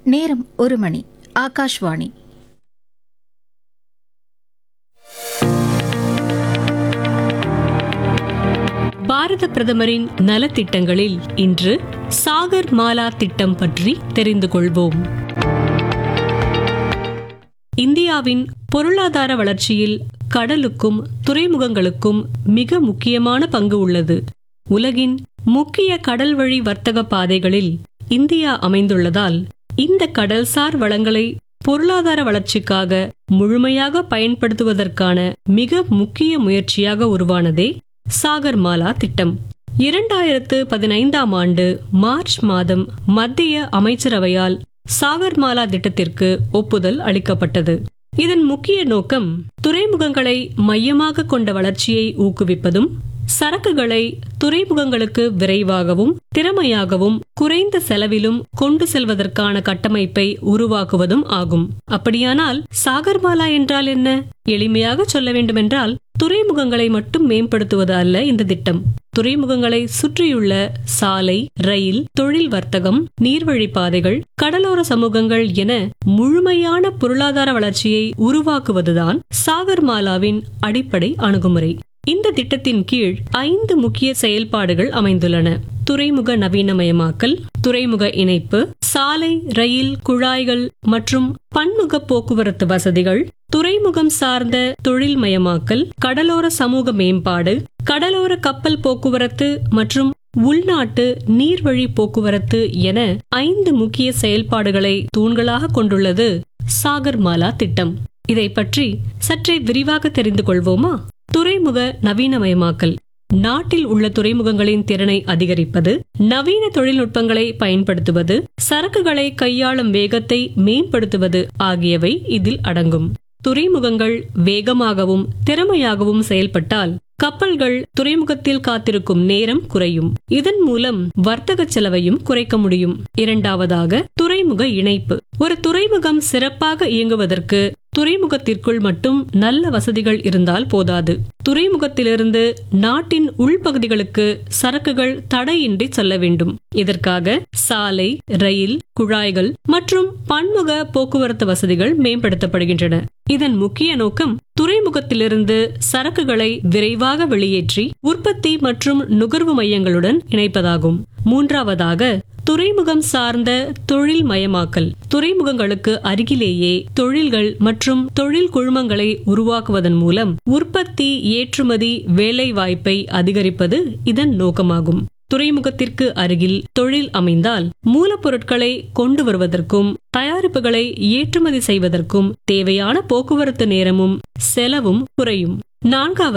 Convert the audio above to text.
நேரம் ஒரு மணி ஆகாஷ்வாணி பாரத பிரதமரின் நலத்திட்டங்களில் இன்று சாகர் மாலா திட்டம் பற்றி தெரிந்து கொள்வோம் இந்தியாவின் பொருளாதார வளர்ச்சியில் கடலுக்கும் துறைமுகங்களுக்கும் மிக முக்கியமான பங்கு உள்ளது உலகின் முக்கிய கடல்வழி வர்த்தக பாதைகளில் இந்தியா அமைந்துள்ளதால் இந்த கடல்சார் வளங்களை பொருளாதார வளர்ச்சிக்காக முழுமையாக பயன்படுத்துவதற்கான மிக முக்கிய முயற்சியாக உருவானதே சாகர்மாலா திட்டம் இரண்டாயிரத்து பதினைந்தாம் ஆண்டு மார்ச் மாதம் மத்திய அமைச்சரவையால் சாகர்மாலா திட்டத்திற்கு ஒப்புதல் அளிக்கப்பட்டது இதன் முக்கிய நோக்கம் துறைமுகங்களை மையமாக கொண்ட வளர்ச்சியை ஊக்குவிப்பதும் சரக்குகளை துறைமுகங்களுக்கு விரைவாகவும் திறமையாகவும் குறைந்த செலவிலும் கொண்டு செல்வதற்கான கட்டமைப்பை உருவாக்குவதும் ஆகும் அப்படியானால் சாகர்மாலா என்றால் என்ன எளிமையாக சொல்ல வேண்டுமென்றால் துறைமுகங்களை மட்டும் மேம்படுத்துவது அல்ல இந்த திட்டம் துறைமுகங்களை சுற்றியுள்ள சாலை ரயில் தொழில் வர்த்தகம் நீர்வழி பாதைகள் கடலோர சமூகங்கள் என முழுமையான பொருளாதார வளர்ச்சியை உருவாக்குவதுதான் சாகர்மாலாவின் அடிப்படை அணுகுமுறை இந்த திட்டத்தின் கீழ் ஐந்து முக்கிய செயல்பாடுகள் அமைந்துள்ளன துறைமுக நவீனமயமாக்கல் துறைமுக இணைப்பு சாலை ரயில் குழாய்கள் மற்றும் பன்முக போக்குவரத்து வசதிகள் துறைமுகம் சார்ந்த தொழில்மயமாக்கல் கடலோர சமூக மேம்பாடு கடலோர கப்பல் போக்குவரத்து மற்றும் உள்நாட்டு நீர்வழி போக்குவரத்து என ஐந்து முக்கிய செயல்பாடுகளை தூண்களாக கொண்டுள்ளது சாகர்மாலா திட்டம் இதை பற்றி சற்றே விரிவாக தெரிந்து கொள்வோமா துறைமுக நவீனமயமாக்கல் நாட்டில் உள்ள துறைமுகங்களின் திறனை அதிகரிப்பது நவீன தொழில்நுட்பங்களை பயன்படுத்துவது சரக்குகளை கையாளும் வேகத்தை மேம்படுத்துவது ஆகியவை இதில் அடங்கும் துறைமுகங்கள் வேகமாகவும் திறமையாகவும் செயல்பட்டால் கப்பல்கள் துறைமுகத்தில் காத்திருக்கும் நேரம் குறையும் இதன் மூலம் வர்த்தக செலவையும் குறைக்க முடியும் இரண்டாவதாக துறைமுக இணைப்பு ஒரு துறைமுகம் சிறப்பாக இயங்குவதற்கு துறைமுகத்திற்குள் மட்டும் நல்ல வசதிகள் இருந்தால் போதாது துறைமுகத்திலிருந்து நாட்டின் உள்பகுதிகளுக்கு சரக்குகள் தடையின்றி செல்ல வேண்டும் இதற்காக சாலை ரயில் குழாய்கள் மற்றும் பன்முக போக்குவரத்து வசதிகள் மேம்படுத்தப்படுகின்றன இதன் முக்கிய நோக்கம் துறைமுகத்திலிருந்து சரக்குகளை விரைவாக வெளியேற்றி உற்பத்தி மற்றும் நுகர்வு மையங்களுடன் இணைப்பதாகும் மூன்றாவதாக துறைமுகம் சார்ந்த தொழில் மயமாக்கல் துறைமுகங்களுக்கு அருகிலேயே தொழில்கள் மற்றும் தொழில் குழுமங்களை உருவாக்குவதன் மூலம் உற்பத்தி ஏற்றுமதி வேலை வாய்ப்பை அதிகரிப்பது இதன் நோக்கமாகும் துறைமுகத்திற்கு அருகில் தொழில் அமைந்தால் மூலப்பொருட்களை கொண்டு வருவதற்கும் தயாரிப்புகளை ஏற்றுமதி செய்வதற்கும் தேவையான போக்குவரத்து நேரமும் செலவும் குறையும் நான்காவது